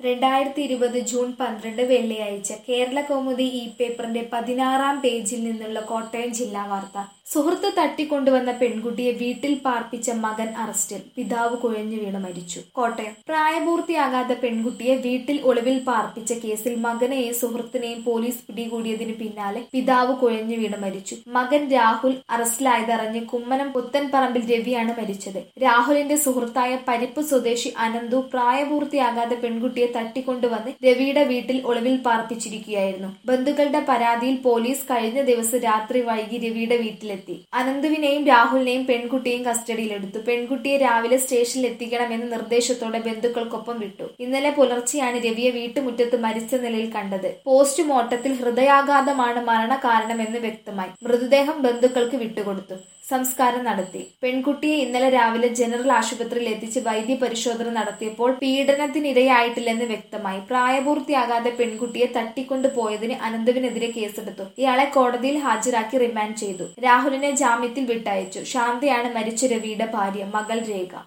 രണ്ടായിരത്തി ഇരുപത് ജൂൺ പന്ത്രണ്ട് വെള്ളിയാഴ്ച കേരള കൗമുദി ഈ പേപ്പറിന്റെ പതിനാറാം പേജിൽ നിന്നുള്ള കോട്ടയം ജില്ലാ വാർത്ത സുഹൃത്ത് തട്ടിക്കൊണ്ടുവന്ന പെൺകുട്ടിയെ വീട്ടിൽ പാർപ്പിച്ച മകൻ അറസ്റ്റിൽ പിതാവ് കുഴഞ്ഞു വീണ് മരിച്ചു കോട്ടയം പ്രായപൂർത്തിയാകാത്ത പെൺകുട്ടിയെ വീട്ടിൽ ഒളിവിൽ പാർപ്പിച്ച കേസിൽ മകനെയും സുഹൃത്തിനെയും പോലീസ് പിടികൂടിയതിനു പിന്നാലെ പിതാവ് കുഴഞ്ഞു വീണ് മരിച്ചു മകൻ രാഹുൽ അറസ്റ്റിലായതറിഞ്ഞ് കുമ്മനം പുത്തൻപറമ്പിൽ രവിയാണ് മരിച്ചത് രാഹുലിന്റെ സുഹൃത്തായ പരിപ്പ് സ്വദേശി അനന്തു പ്രായപൂർത്തിയാകാത്ത പെൺകുട്ടിയെ തട്ടിക്കൊണ്ടുവന്ന് രവിയുടെ വീട്ടിൽ ഒളിവിൽ പാർപ്പിച്ചിരിക്കുകയായിരുന്നു ബന്ധുക്കളുടെ പരാതിയിൽ പോലീസ് കഴിഞ്ഞ ദിവസം രാത്രി വൈകി രവിയുടെ വീട്ടിലെത്തി അനന്തുവിനെയും രാഹുലിനെയും പെൺകുട്ടിയെയും കസ്റ്റഡിയിലെടുത്തു പെൺകുട്ടിയെ രാവിലെ സ്റ്റേഷനിൽ എത്തിക്കണമെന്ന നിർദ്ദേശത്തോടെ ബന്ധുക്കൾക്കൊപ്പം വിട്ടു ഇന്നലെ പുലർച്ചെയാണ് രവിയെ വീട്ടുമുറ്റത്ത് മരിച്ച നിലയിൽ കണ്ടത് പോസ്റ്റ്മോർട്ടത്തിൽ ഹൃദയാഘാതമാണ് മരണകാരണമെന്ന് വ്യക്തമായി മൃതദേഹം ബന്ധുക്കൾക്ക് വിട്ടുകൊടുത്തു സംസ്കാരം നടത്തി പെൺകുട്ടിയെ ഇന്നലെ രാവിലെ ജനറൽ ആശുപത്രിയിൽ എത്തിച്ച് വൈദ്യ പരിശോധന നടത്തിയപ്പോൾ പീഡനത്തിനിരയായിട്ടില്ലെന്ന് വ്യക്തമായി പ്രായപൂർത്തിയാകാതെ പെൺകുട്ടിയെ തട്ടിക്കൊണ്ടു പോയതിന് അനന്തുവിനെതിരെ കേസെടുത്തു ഇയാളെ കോടതിയിൽ ഹാജരാക്കി റിമാൻഡ് ചെയ്തു രാഹുലിനെ ജാമ്യത്തിൽ വിട്ടയച്ചു ശാന്തയാണ് മരിച്ച രവിയുടെ ഭാര്യ മകൾ രേഖ